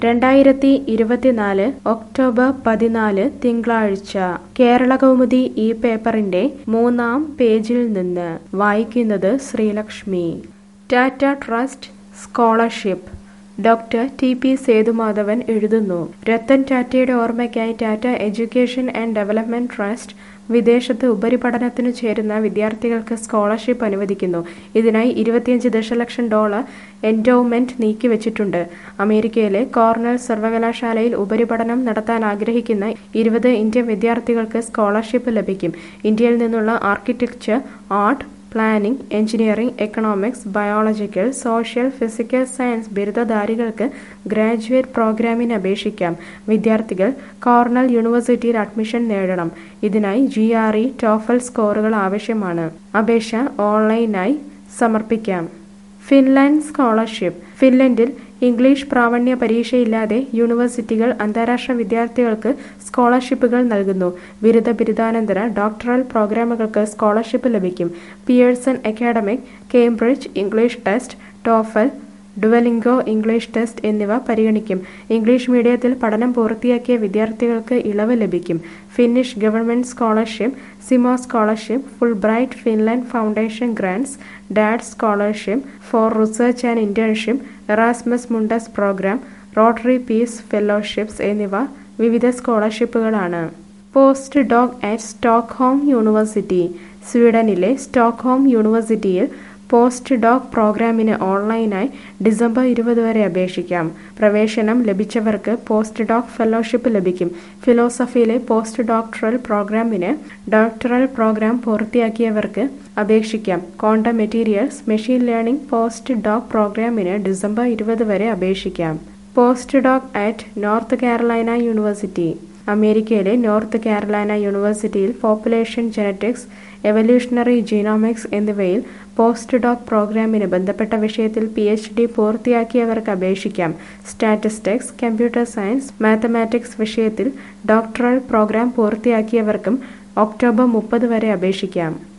രണ്ടായിരത്തി ഇരുപത്തിനാല് ഒക്ടോബർ പതിനാല് തിങ്കളാഴ്ച കേരളകൗമുദി ഈ പേപ്പറിന്റെ മൂന്നാം പേജിൽ നിന്ന് വായിക്കുന്നത് Sreelakshmi Tata trust scholarship doctor T P Sethumadhavan എഴുതുന്നു രത്തൻ ടാറ്റയുടെ ഓർമ്മയ്ക്കായി Tata education and development trust വിദേശത്ത് ഉപരിപഠനത്തിനു ചേരുന്ന വിദ്യാർത്ഥികൾക്ക് സ്കോളർഷിപ്പ് അനുവദിക്കുന്നു ഇതിനായി ഇരുപത്തിയഞ്ച് ദശലക്ഷം ഡോളർ എൻഡോവ്മെന്റ് നീക്കിവച്ചിട്ടുണ്ട് അമേരിക്കയിലെ കോർണൽ സർവകലാശാലയിൽ ഉപരിപഠനം നടത്താൻ ആഗ്രഹിക്കുന്ന ഇരുപത് ഇന്ത്യൻ വിദ്യാർത്ഥികൾക്ക് സ്കോളർഷിപ്പ് ലഭിക്കും ഇന്ത്യയിൽ നിന്നുള്ള architecture art planning engineering economics biological social physical science ബിരുദധാരികൾക്ക് ഗ്രാജുവേറ്റ് പ്രോഗ്രാമിന് അപേക്ഷിക്കാം വിദ്യാർത്ഥികൾ കോർണൽ യൂണിവേഴ്സിറ്റിയിൽ അഡ്മിഷൻ നേടണം ഇതിനായി ജി ആർ ഇ ടോഫൽ സ്കോറുകൾ ആവശ്യമാണ് അപേക്ഷ ഓൺലൈനായി സമർപ്പിക്കാം ഫിൻലാൻഡ് സ്കോളർഷിപ്പ് ഫിൻലൻഡിൽ ഇംഗ്ലീഷ് പ്രാവണ്യ പരീക്ഷയില്ലാതെ യൂണിവേഴ്സിറ്റികൾ അന്താരാഷ്ട്ര വിദ്യാർത്ഥികൾക്ക് സ്കോളർഷിപ്പുകൾ നൽകുന്നു ബിരുദ ബിരുദാനന്തര ഡോക്ടറൽ പ്രോഗ്രാമുകൾക്ക് സ്കോളർഷിപ്പ് ലഭിക്കും Pearson academic Cambridge English test TOEFL Duolingo English test എന്നിവ പരിഗണിക്കും ഇംഗ്ലീഷ് മീഡിയത്തിൽ പഠനം പൂർത്തിയാക്കിയ വിദ്യാർത്ഥികൾക്ക് ഇളവ് ലഭിക്കും Finnish government scholarship CIMO scholarship Fulbright Finland foundation grants DAAD scholarship for research and internship Erasmus Mundus program rotary peace fellowships എന്നിവ വിവിധ സ്കോളർഷിപ്പുകളാണ് post doc at Stockholm university സ്വീഡനിലെ സ്റ്റോക്ക്ഹോം യൂണിവേഴ്സിറ്റിയിൽ പോസ്റ്റ് ഡോക് പ്രോഗ്രാമിന് ഓൺലൈനായി ഡിസംബർ ഇരുപത് വരെ അപേക്ഷിക്കാം പ്രവേശനം ലഭിച്ചവർക്ക് പോസ്റ്റ് ഡോക് ഫെലോഷിപ്പ് ലഭിക്കും ഫിലോസഫിയിലെ പോസ്റ്റ് ഡോക്ടറൽ പ്രോഗ്രാമിന് ഡോക്ടറൽ പ്രോഗ്രാം പൂർത്തിയാക്കിയവർക്ക് അപേക്ഷിക്കാം quantum materials machine learning post doc പ്രോഗ്രാമിന് ഡിസംബർ ഇരുപത് വരെ അപേക്ഷിക്കാം post doc at North Carolina university അമേരിക്കയിലെ നോർത്ത് കാരലൈന യൂണിവേഴ്സിറ്റിയിൽ പോപ്പുലേഷൻ ജനറ്റിക്സ് എവല്യൂഷണറി ജീനോമിക്സ് എന്നിവയിൽ പോസ്റ്റ് ഡോക് പ്രോഗ്രാമിന് ബന്ധപ്പെട്ട വിഷയത്തിൽ പി എച്ച് ഡി പൂർത്തിയാക്കിയവർക്ക് അപേക്ഷിക്കാം സ്റ്റാറ്റിസ്റ്റിക്സ് കമ്പ്യൂട്ടർ സയൻസ് മാത്തമാറ്റിക്സ് വിഷയത്തിൽ ഡോക്ടറൽ പ്രോഗ്രാം പൂർത്തിയാക്കിയവർക്കും ഒക്ടോബർ മുപ്പത് വരെ അപേക്ഷിക്കാം